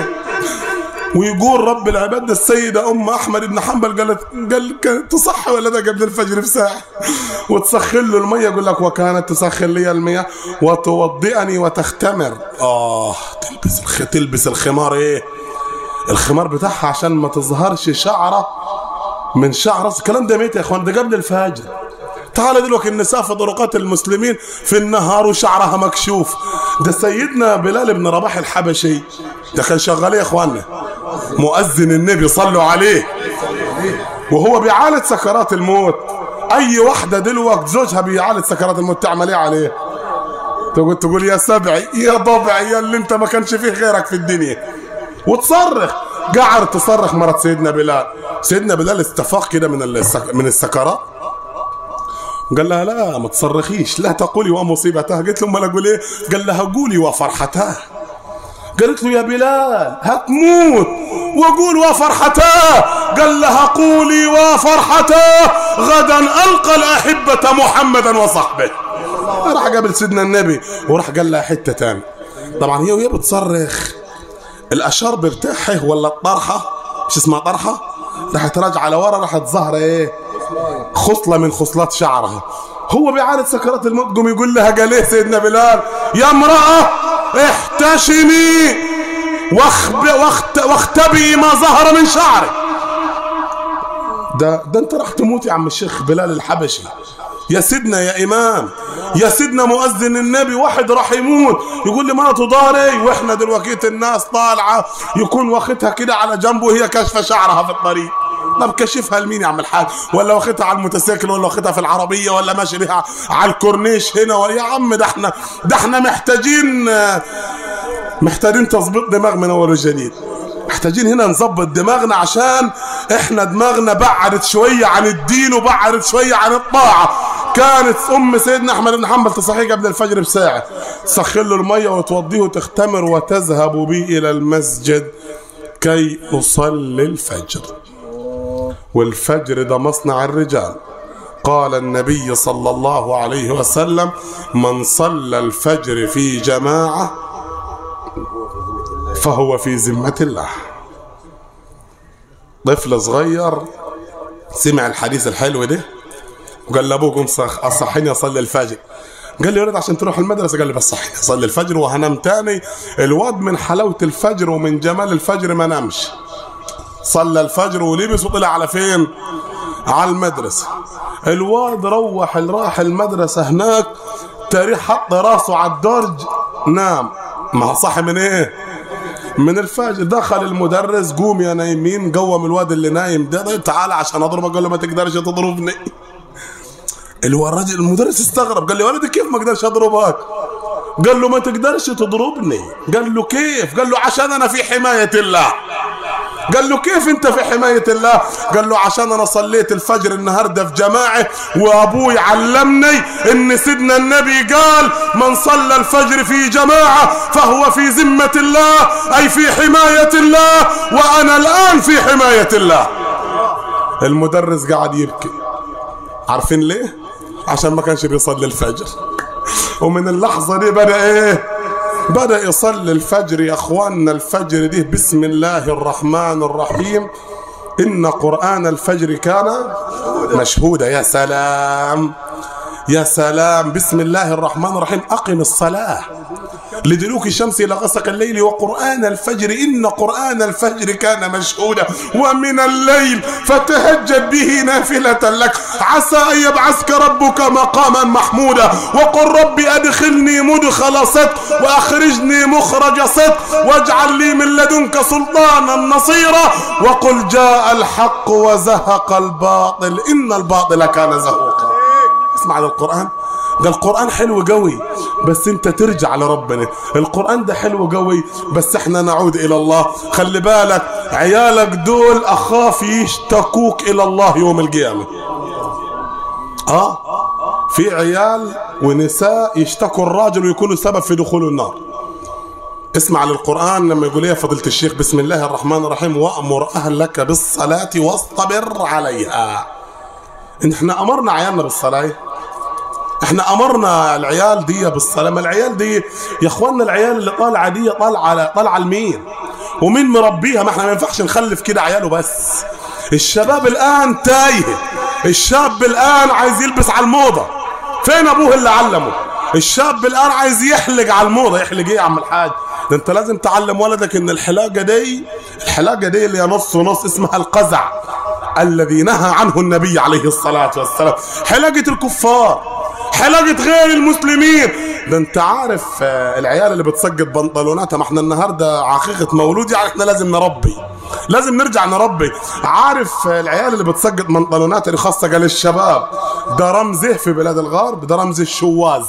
Speaker 1: ويقول رب العباد السيدة أم أحمد بن حنبل قالت قال تصحي ولدها قبل الفجر بساعة وتسخن له المية يقول لك وكانت تسخن لي المياه وتوضئني وتختمر آه تلبس الخ... تلبس الخمار إيه الخمار بتاعها عشان ما تظهرش شعرة من شعر رأس الكلام ده ميت يا اخوان ده قبل الفجر تعال دلوقتي النساء في طرقات المسلمين في النهار وشعرها مكشوف ده سيدنا بلال بن رباح الحبشي ده كان شغال يا اخوانا مؤذن النبي صلوا عليه وهو بيعالج سكرات الموت اي واحده دلوقتي زوجها بيعالج سكرات الموت تعمل ايه عليه تقول تقول يا سبعي يا ضبعي يا اللي انت ما كانش فيه غيرك في الدنيا وتصرخ قعد تصرخ مرة سيدنا بلال سيدنا بلال استفاق كده من السك... من السكرات قال لها لا ما تصرخيش لا تقولي ومصيبتها قلت له امال اقول ايه قال لها قولي وفرحتها قالت له يا بلال هتموت وقول وفرحتاه قال لها قولي وفرحتاه غدا القى الاحبه محمدا وصحبه راح قابل سيدنا النبي وراح قال لها حته تاني طبعا هي وهي بتصرخ الاشرب بتاعها ولا الطرحه مش اسمها طرحه راحت راجعه لورا راحت ظهر ايه خصله من خصلات شعرها هو بيعالج سكرات الموت قوم يقول لها قال ايه سيدنا بلال يا امراه احتشمي واخب واخت واختبئي ما ظهر من شعرك ده ده انت راح تموت يا عم الشيخ بلال الحبشي يا سيدنا يا امام يا سيدنا مؤذن النبي واحد راح يموت يقول لي ما تضاري واحنا دلوقتي الناس طالعه يكون واخدها كده على جنبه وهي كاشفه شعرها في الطريق طب كشفها لمين يا عم الحاج ولا واخدها على الموتوسيكل ولا واخدها في العربيه ولا ماشي بيها على الكورنيش هنا ولا يا عم ده احنا ده احنا محتاجين محتاجين تظبيط دماغ من اول وجديد محتاجين هنا نظبط دماغنا عشان احنا دماغنا بعدت شويه عن الدين وبعدت شويه عن الطاعه كانت ام سيدنا احمد بن حنبل تصحيه قبل الفجر بساعه تسخن له الميه وتوضيه وتختمر وتذهب به الى المسجد كي يصلي الفجر والفجر ده مصنع الرجال قال النبي صلى الله عليه وسلم من صلى الفجر في جماعه فهو في ذمه الله طفل صغير سمع الحديث الحلو ده وقال لابوكم صح اصحيني اصلي الفجر قال لي يا ولد عشان تروح المدرسه قال لي بس صحيني اصلي الفجر وهنام تاني الواد من حلاوه الفجر ومن جمال الفجر ما نامش صلى الفجر ولبس وطلع على فين على المدرسه الواد روح راح المدرسه هناك تاريخ حط راسه على الدرج نام ما صح من ايه من الفجر دخل المدرس قوم يا نايمين قوم الواد اللي نايم ده تعال عشان اضربك قال له ما تقدرش تضربني اللي هو الراجل المدرس استغرب قال لي ولدي كيف ما اقدرش اضربك قال له ما تقدرش تضربني قال له كيف قال له عشان انا في حمايه الله قال له كيف انت في حماية الله قال له عشان انا صليت الفجر النهاردة في جماعة وابوي علمني ان سيدنا النبي قال من صلى الفجر في جماعة فهو في ذمة الله اي في حماية الله وانا الان في حماية الله المدرس قاعد يبكي عارفين ليه عشان ما كانش بيصلي الفجر ومن اللحظة دي بدأ ايه بدأ يصلي الفجر يا اخواننا الفجر دي بسم الله الرحمن الرحيم إن قرآن الفجر كان مشهودا يا سلام يا سلام بسم الله الرحمن الرحيم أقم الصلاة لدلوك الشمس إلى غسق الليل وقرآن الفجر إن قرآن الفجر كان مشهودا ومن الليل فتهجد به نافلة لك عسى أن يبعثك ربك مقاما محمودا وقل رب أدخلني مدخل صدق وأخرجني مخرج صدق واجعل لي من لدنك سلطانا نصيرا وقل جاء الحق وزهق الباطل إن الباطل كان زهوقا اسمع على القرآن ده القرآن حلو قوي بس انت ترجع لربنا القرآن ده حلو قوي بس احنا نعود الى الله خلي بالك عيالك دول اخاف يشتكوك الى الله يوم القيامة اه في عيال ونساء يشتكوا الراجل ويكونوا سبب في دخول النار اسمع للقرآن لما يقول يا فضيلة الشيخ بسم الله الرحمن الرحيم وأمر أهلك بالصلاة واصطبر عليها احنا أمرنا عيالنا بالصلاة احنا امرنا العيال دي بالصلاه ما العيال دي يا اخوانا العيال اللي طالعه دي طالعه طالعه لمين ومين مربيها ما احنا ما ينفعش نخلف كده عياله بس الشباب الان تايه الشاب الان عايز يلبس على الموضه فين ابوه اللي علمه الشاب الان عايز يحلق على الموضه يحلق ايه يا عم الحاج ده انت لازم تعلم ولدك ان الحلاقه دي الحلاقه دي اللي هي نص ونص اسمها القزع الذي نهى عنه النبي عليه الصلاه والسلام حلاقه الكفار حلاقة غير المسلمين ده انت عارف آه، العيال اللي بتسقط بنطلوناتها ما احنا النهارده عقيقة مولود يعني احنا لازم نربي لازم نرجع نربي عارف آه، العيال اللي بتسقط بنطلوناتها اللي خاصة قال الشباب ده رمزه في بلاد الغرب ده رمز الشواذ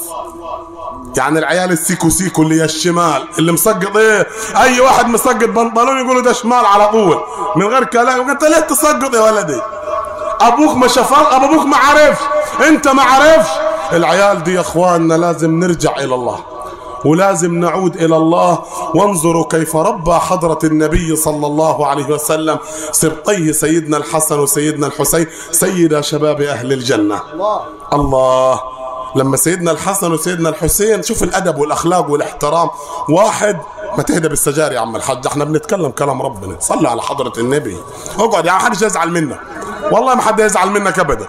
Speaker 1: يعني العيال السيكو سيكو اللي هي الشمال اللي مسقط ايه اي واحد مسقط بنطلون يقولوا ده شمال على طول من غير كلام انت ليه تسقط يا ولدي ابوك ما شافك ابوك ما عرفش انت ما عرفش العيال دي يا اخواننا لازم نرجع الى الله ولازم نعود الى الله وانظروا كيف ربى حضرة النبي صلى الله عليه وسلم سبطيه سيدنا الحسن وسيدنا الحسين سيدا شباب اهل الجنة
Speaker 2: الله
Speaker 1: الله لما سيدنا الحسن وسيدنا الحسين شوف الادب والاخلاق والاحترام واحد ما تهدى بالسجار يا عم الحاج احنا بنتكلم كلام ربنا صلي على حضرة النبي اقعد يعني حدش يزعل منك والله ما حد يزعل منك ابدا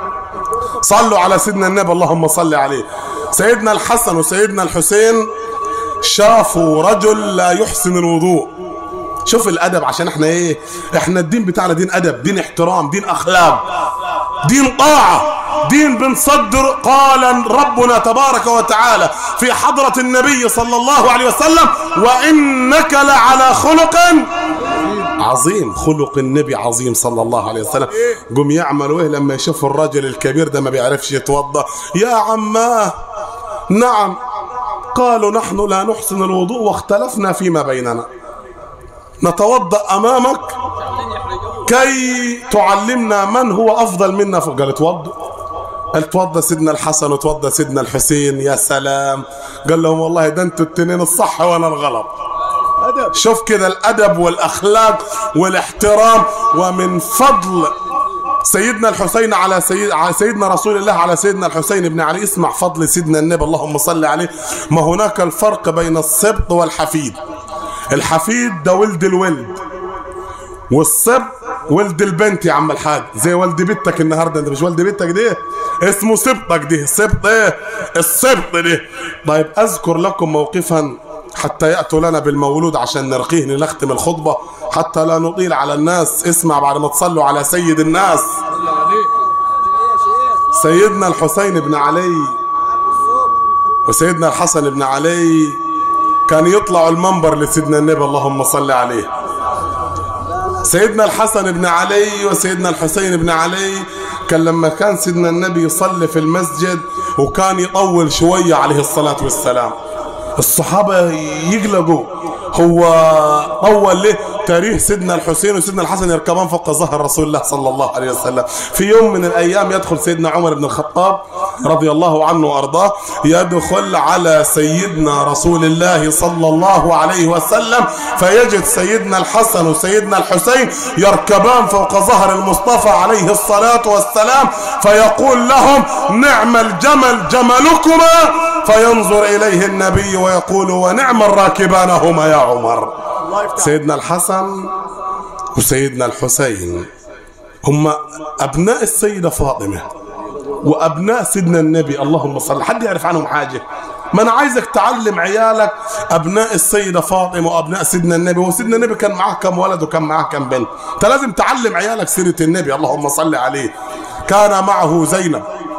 Speaker 1: صلوا على سيدنا النبي اللهم صل عليه سيدنا الحسن وسيدنا الحسين شافوا رجل لا يحسن الوضوء شوف الادب عشان احنا ايه احنا الدين بتاعنا دين ادب دين احترام دين اخلاق دين طاعه دين بنصدر قال ربنا تبارك وتعالى في حضرة النبي صلى الله عليه وسلم وإنك لعلى خلق عظيم خلق النبي عظيم صلى الله عليه وسلم قم يعملوا ايه لما يشوفوا الراجل الكبير ده ما بيعرفش يتوضا يا عماه نعم قالوا نحن لا نحسن الوضوء واختلفنا فيما بيننا نتوضا امامك كي تعلمنا من هو افضل منا قال اتوضوا قال توضى سيدنا الحسن وتوضى سيدنا الحسين يا سلام قال لهم والله ده انتوا التنين الصح وانا الغلط
Speaker 2: أدب
Speaker 1: شوف كده الادب والاخلاق والاحترام ومن فضل سيدنا الحسين على سيد على سيدنا رسول الله على سيدنا الحسين بن علي اسمع فضل سيدنا النبي اللهم صل عليه ما هناك الفرق بين السبط والحفيد الحفيد ده ولد الولد والسبط ولد البنت يا عم الحاج زي ولد بنتك النهارده انت مش ولد بنتك دي اسمه سبطك دي سبط ايه السبط دي طيب اذكر لكم موقفا حتى ياتوا لنا بالمولود عشان نرقيه نختم الخطبه حتى لا نطيل على الناس اسمع بعد ما تصلوا على سيد الناس سيدنا الحسين بن علي وسيدنا الحسن بن علي كان يطلعوا المنبر لسيدنا النبي اللهم صل عليه سيدنا الحسن بن علي وسيدنا الحسين بن علي كان لما كان سيدنا النبي يصلي في المسجد وكان يطول شوية عليه الصلاة والسلام الصحابة يقلقوا هو طول ليه تاريخ سيدنا الحسين وسيدنا الحسن يركبان فوق ظهر رسول الله صلى الله عليه وسلم في يوم من الأيام يدخل سيدنا عمر بن الخطاب رضي الله عنه وأرضاه يدخل على سيدنا رسول الله صلى الله عليه وسلم فيجد سيدنا الحسن وسيدنا الحسين يركبان فوق ظهر المصطفى عليه الصلاة والسلام فيقول لهم نعم الجمل جملكما فينظر إليه النبي ويقول ونعم الراكبان هما يا عمر
Speaker 2: الله يفتح
Speaker 1: سيدنا الحسن وسيدنا الحسين هم أبناء السيدة فاطمة وأبناء سيدنا النبي اللهم صل حد يعرف عنهم حاجة ما أنا عايزك تعلم عيالك أبناء السيدة فاطمة وأبناء سيدنا النبي وسيدنا النبي كان معاه كم ولد وكان معاه كم بنت أنت لازم تعلم عيالك سيرة النبي اللهم صل عليه كان معه زينب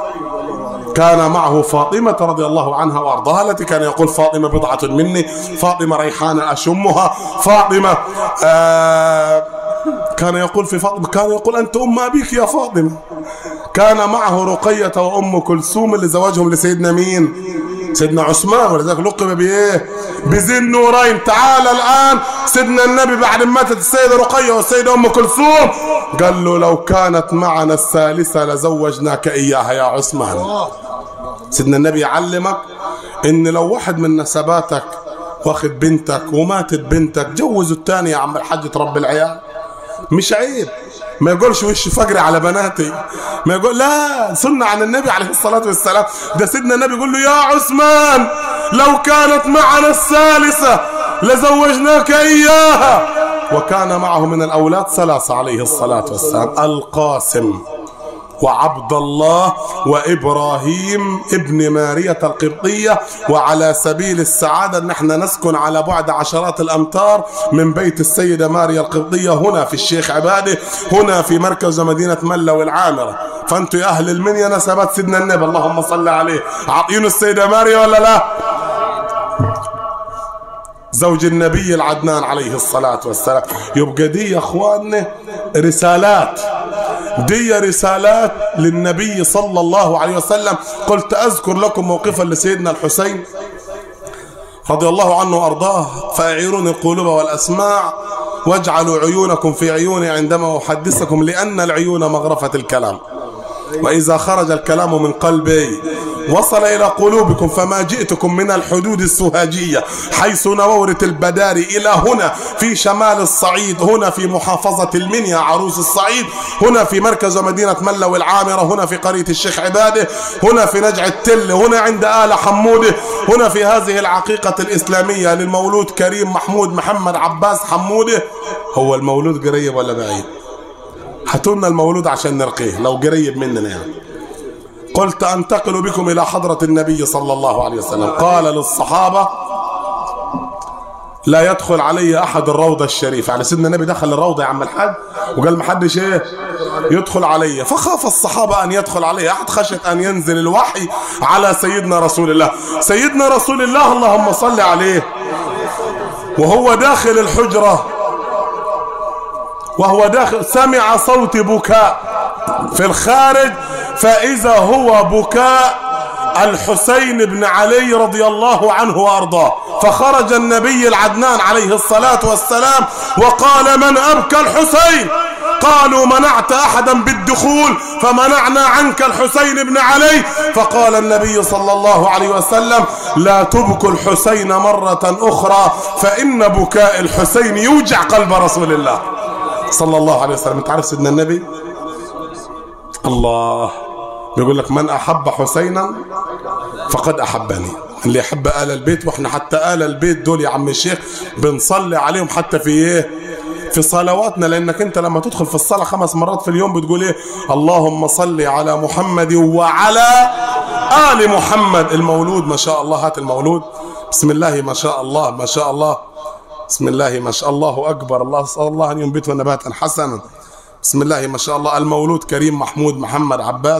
Speaker 1: كان معه فاطمة رضي الله عنها وأرضاها التي كان يقول فاطمة بضعة مني فاطمة ريحانة أشمها فاطمة آه كان يقول في فاطمة كان يقول أنت أم أبيك يا فاطمة كان معه رقية وأم كلثوم اللي زواجهم لسيدنا مين سيدنا عثمان ولذلك لقب بايه بذي النورين تعال الان سيدنا النبي بعد ما ماتت السيده رقيه والسيده ام كلثوم قال له لو كانت معنا الثالثه لزوجناك اياها يا عثمان سيدنا النبي يعلمك ان لو واحد من نسباتك واخد بنتك وماتت بنتك جوزوا الثاني يا عم الحاج رب العيال مش عيب ما يقولش وش فقري على بناتي ما يقول لا سنة عن النبي عليه الصلاة والسلام ده سيدنا النبي يقول له يا عثمان لو كانت معنا الثالثة لزوجناك إياها وكان معه من الأولاد ثلاثة عليه الصلاة والسلام القاسم وعبد الله وابراهيم ابن مارية القبطية وعلى سبيل السعادة ان احنا نسكن على بعد عشرات الامتار من بيت السيدة ماريا القبطية هنا في الشيخ عباده هنا في مركز مدينة ملة والعامرة فانتوا يا اهل المنيا نسبات سيدنا النبي اللهم صل عليه عاطين السيدة ماريا ولا لا زوج النبي العدنان عليه الصلاة والسلام يبقى دي يا اخواننا رسالات دي رسالات للنبي صلى الله عليه وسلم قلت أذكر لكم موقفا لسيدنا الحسين رضي الله عنه وأرضاه فأعيروني القلوب والأسماع واجعلوا عيونكم في عيوني عندما أحدثكم لأن العيون مغرفة الكلام وإذا خرج الكلام من قلبي وصل إلى قلوبكم فما جئتكم من الحدود السهاجية حيث نورة البداري إلى هنا في شمال الصعيد هنا في محافظة المنيا عروس الصعيد هنا في مركز مدينة ملة والعامرة هنا في قرية الشيخ عباده هنا في نجع التل هنا عند آل حموده هنا في هذه العقيقة الإسلامية للمولود كريم محمود محمد عباس حموده هو المولود قريب ولا بعيد هاتولنا المولود عشان نرقيه لو قريب مننا يعني قلت انتقل بكم الى حضرة النبي صلى الله عليه وسلم قال للصحابة لا يدخل علي احد الروضة الشريفة يعني سيدنا النبي دخل الروضة يا عم الحاج وقال ما حدش ايه يدخل علي فخاف الصحابة ان يدخل علي احد خشية ان ينزل الوحي على سيدنا رسول الله سيدنا رسول الله اللهم صل عليه وهو داخل الحجرة وهو داخل سمع صوت بكاء في الخارج فإذا هو بكاء الحسين بن علي رضي الله عنه وارضاه فخرج النبي العدنان عليه الصلاة والسلام وقال من أبكى الحسين قالوا منعت أحدا بالدخول فمنعنا عنك الحسين بن علي فقال النبي صلى الله عليه وسلم لا تبكوا الحسين مرة أخرى فإن بكاء الحسين يوجع قلب رسول الله صلى الله عليه وسلم انت عارف سيدنا النبي الله بيقول لك من أحب حسينا فقد أحبني اللي يحب آل البيت واحنا حتى آل البيت دول يا عم الشيخ بنصلي عليهم حتى في ايه في صلواتنا لانك انت لما تدخل في الصلاة خمس مرات في اليوم بتقول ايه اللهم صل على محمد وعلى آل محمد المولود ما شاء الله هات المولود بسم الله ما شاء الله ما شاء الله بسم الله ما شاء الله أكبر الله أسأل الله أن ينبته نباتا حسنا بسم الله ما شاء الله المولود كريم محمود محمد عباس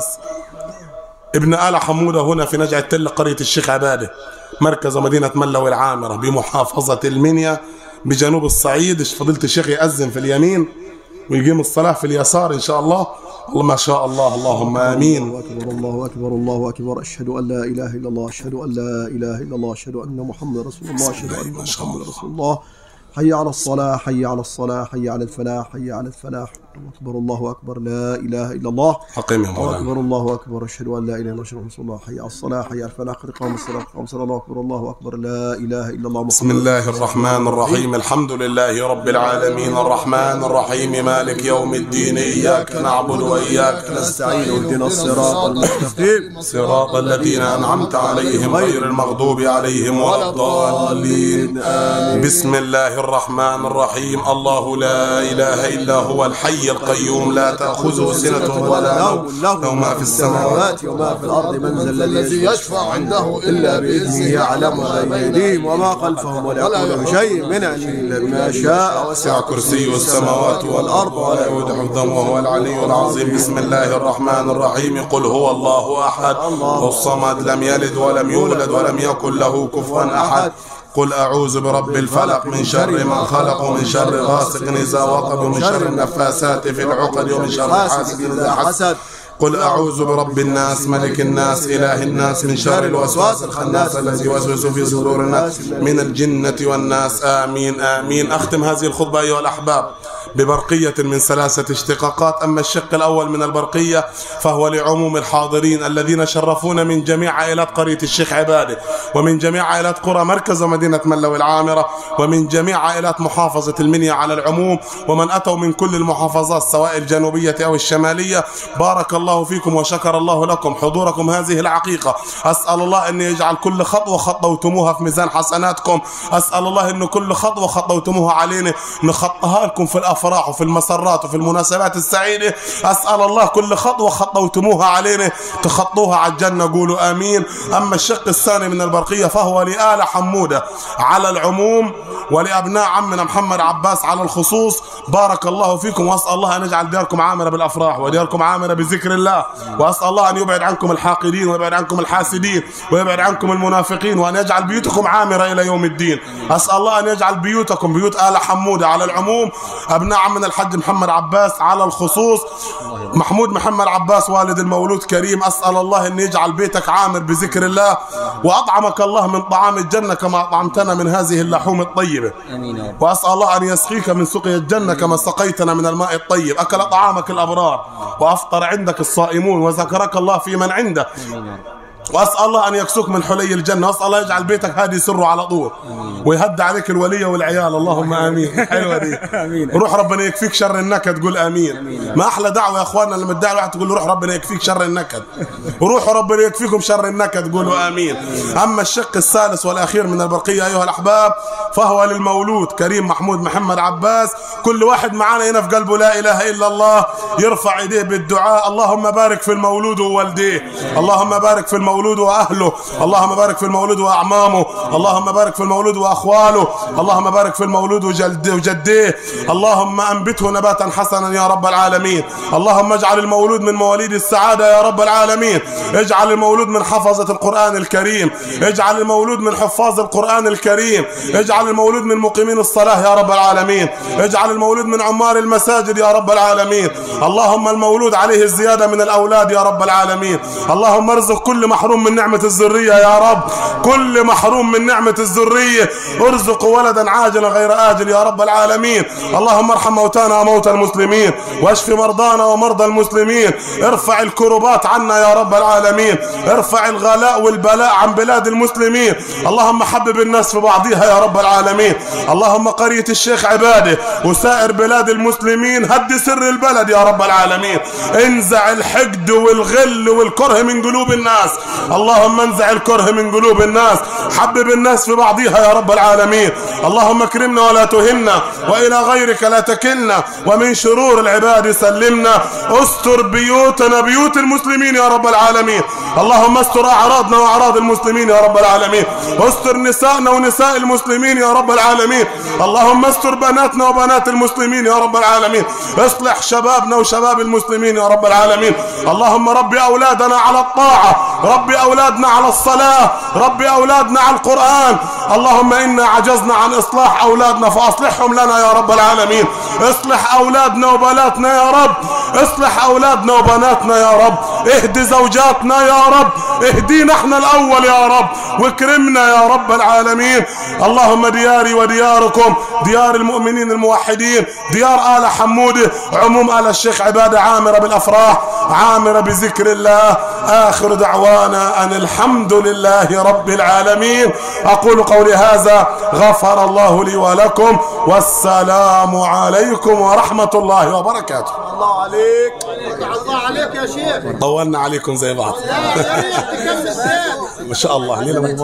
Speaker 1: ابن آل حمودة هنا في نجع التل قرية الشيخ عبادة مركز مدينة ملو العامرة بمحافظة المنيا بجنوب الصعيد فضيلة الشيخ يأذن في اليمين ويقيم الصلاة في اليسار إن شاء الله الله ما شاء الله اللهم آمين
Speaker 2: الله أكبر الله أكبر الله أكبر أشهد أن لا إله إلا الله أشهد أن لا إله إلا الله أشهد أن محمد رسول الله أشهد أن
Speaker 1: ما شاء
Speaker 2: محمد
Speaker 1: الله.
Speaker 2: رسول الله حي على الصلاة حي على الصلاة حي على الفلاح حي على الفلاح الله أكبر الله أكبر لا إله إلا الله
Speaker 1: أقيم يا
Speaker 2: الله
Speaker 1: مولانا
Speaker 2: أكبر الله أكبر أشهد أن لا إله إلا الله أشهد أن رسول الله حي على الصلاة حي على الفلاح قد قام الصلاة قام الصلاة الله أكبر الله أكبر لا إله إلا الله
Speaker 1: بسم
Speaker 2: محمد
Speaker 1: الله الرحمن الرحيم الحمد لله رب العالمين الرحمن الرحيم مالك يوم الدين إياك نعبد وإياك
Speaker 2: نستعين اهدنا الصراط المستقيم
Speaker 1: صراط الذين أنعمت عليهم غير المغضوب عليهم ولا الضالين بسم الله الرحمن الرحيم الله لا إله إلا هو الحي القيوم لا تأخذه سنة ولا نوم له ما في السماوات
Speaker 2: وما في الأرض من ذا الذي
Speaker 3: الذي يشفع عنده
Speaker 2: إلا بإذنه يعلم ما بين أيديهم وما خلفهم ولا يقول شيء من علمه إلا بما شاء
Speaker 1: وسع كرسي السماوات والأرض ولا يؤود حفظهم وهو العلي العظيم بسم الله الرحمن الرحيم قل هو الله أحد الصمد لم يلد ولم يولد ولم يكن له كفوا أحد قل أعوذ برب الفلق من شر ما خلق ومن شر غاسق إذا وقب ومن شر النفاسات في العقد ومن شر حاسد إذا حسد قل أعوذ برب الناس ملك الناس إله الناس من شر الوسواس الخناس الذي يوسوس في صدور الناس من الجنة والناس آمين آمين أختم هذه الخطبة أيها الأحباب ببرقية من ثلاثة اشتقاقات أما الشق الأول من البرقية فهو لعموم الحاضرين الذين شرفونا من جميع عائلات قرية الشيخ عبادة ومن جميع عائلات قرى مركز مدينة ملو العامرة ومن جميع عائلات محافظة المنيا على العموم ومن أتوا من كل المحافظات سواء الجنوبية أو الشمالية بارك الله فيكم وشكر الله لكم حضوركم هذه العقيقة أسأل الله أن يجعل كل خطوة خطوتموها في ميزان حسناتكم أسأل الله أن كل خطوة خطوتموها علينا نخطها لكم في الأفراح وفي المسرات وفي المناسبات السعيدة أسأل الله كل خطوة خطوتموها علينا تخطوها على الجنة قولوا آمين أما الشق الثاني من البرقية فهو لآل حمودة على العموم ولأبناء عمنا محمد عباس على الخصوص بارك الله فيكم وأسأل الله أن يجعل دياركم عامرة بالأفراح ودياركم عامرة بذكر الله وأسأل الله أن يبعد عنكم الحاقدين ويبعد عنكم الحاسدين ويبعد عنكم المنافقين وأن يجعل بيوتكم عامرة إلى يوم الدين أسأل الله أن يجعل بيوتكم بيوت آل حمودة على العموم أبناء عمنا الحج محمد عباس على الخصوص محمود محمد عباس والد المولود كريم أسأل الله أن يجعل بيتك عامر بذكر الله وأطعمك الله من طعام الجنة كما أطعمتنا من هذه اللحوم الطيبة وأسأل الله أن يسقيك من سقي الجنة كما سقيتنا من الماء الطيب أكل طعامك الأبرار وأفطر عندك الصائمون وذكرك الله في من عنده واسال الله ان يكسوك من حلي الجنه واسال الله يجعل بيتك هادي سره على طول ويهد عليك الوليه والعيال اللهم امين حلوه دي روح ربنا يكفيك شر النكد قول امين ما احلى دعوه يا اخواننا لما تدعي واحد تقول له روح ربنا يكفيك شر النكد وروحوا ربنا يكفيكم شر النكد قولوا امين اما الشق الثالث والاخير من البرقيه ايها الاحباب فهو للمولود كريم محمود محمد عباس كل واحد معانا هنا في قلبه لا اله الا الله يرفع ايديه بالدعاء اللهم بارك في المولود ووالديه اللهم بارك في المولود المولود واهله اللهم بارك في المولود واعمامه اللهم بارك في المولود واخواله اللهم بارك في المولود وجلده وجديه اللهم انبته نباتا حسنا يا رب العالمين اللهم اجعل المولود من مواليد السعاده يا رب العالمين اجعل المولود من حفظه القران الكريم اجعل المولود من حفاظ القران الكريم اجعل المولود من مقيمين الصلاه يا رب العالمين اجعل المولود من عمار المساجد يا رب العالمين اللهم المولود عليه الزياده من الاولاد يا رب العالمين اللهم ارزق كل محروم من نعمه الذريه يا رب كل محروم من نعمه الذريه ارزق ولدا عاجلا غير آجل يا رب العالمين اللهم ارحم موتانا وموتى المسلمين واشف مرضانا ومرضى المسلمين ارفع الكربات عنا يا رب العالمين ارفع الغلاء والبلاء عن بلاد المسلمين اللهم حبب الناس في بعضها يا رب العالمين اللهم قرية الشيخ عباده وسائر بلاد المسلمين هد سر البلد يا رب العالمين انزع الحقد والغل والكره من قلوب الناس اللهم انزع الكره من قلوب الناس حبب الناس في بعضها يا رب العالمين اللهم اكرمنا ولا تهنا والى غيرك لا تكلنا ومن شرور العباد سلمنا استر بيوتنا بيوت المسلمين يا رب العالمين اللهم استر اعراضنا واعراض المسلمين يا رب العالمين استر نسائنا ونساء المسلمين يا رب العالمين اللهم استر بناتنا وبنات المسلمين يا رب العالمين اصلح شبابنا وشباب المسلمين يا رب العالمين اللهم ربي اولادنا على الطاعه ربي اولادنا على الصلاه ربي اولادنا على القران اللهم انا عجزنا عن اصلاح اولادنا فاصلحهم لنا يا رب العالمين اصلح اولادنا وبناتنا يا رب اصلح اولادنا وبناتنا يا رب اهدي زوجاتنا يا رب اهدينا احنا الاول يا رب واكرمنا يا رب العالمين اللهم دياري ودياركم ديار المؤمنين الموحدين ديار آل حمودة عموم آل الشيخ عبادة عامرة بالأفراح عامرة بذكر الله آخر دعوانا أن الحمد لله رب العالمين أقول قولي هذا غفر الله لي ولكم والسلام عليكم ورحمة الله وبركاته
Speaker 2: الله عليك
Speaker 3: الله عليك يا شيخ
Speaker 1: طولنا عليكم زي بعض
Speaker 3: يا ريت تكمل زيادة
Speaker 1: ما شاء الله ليلة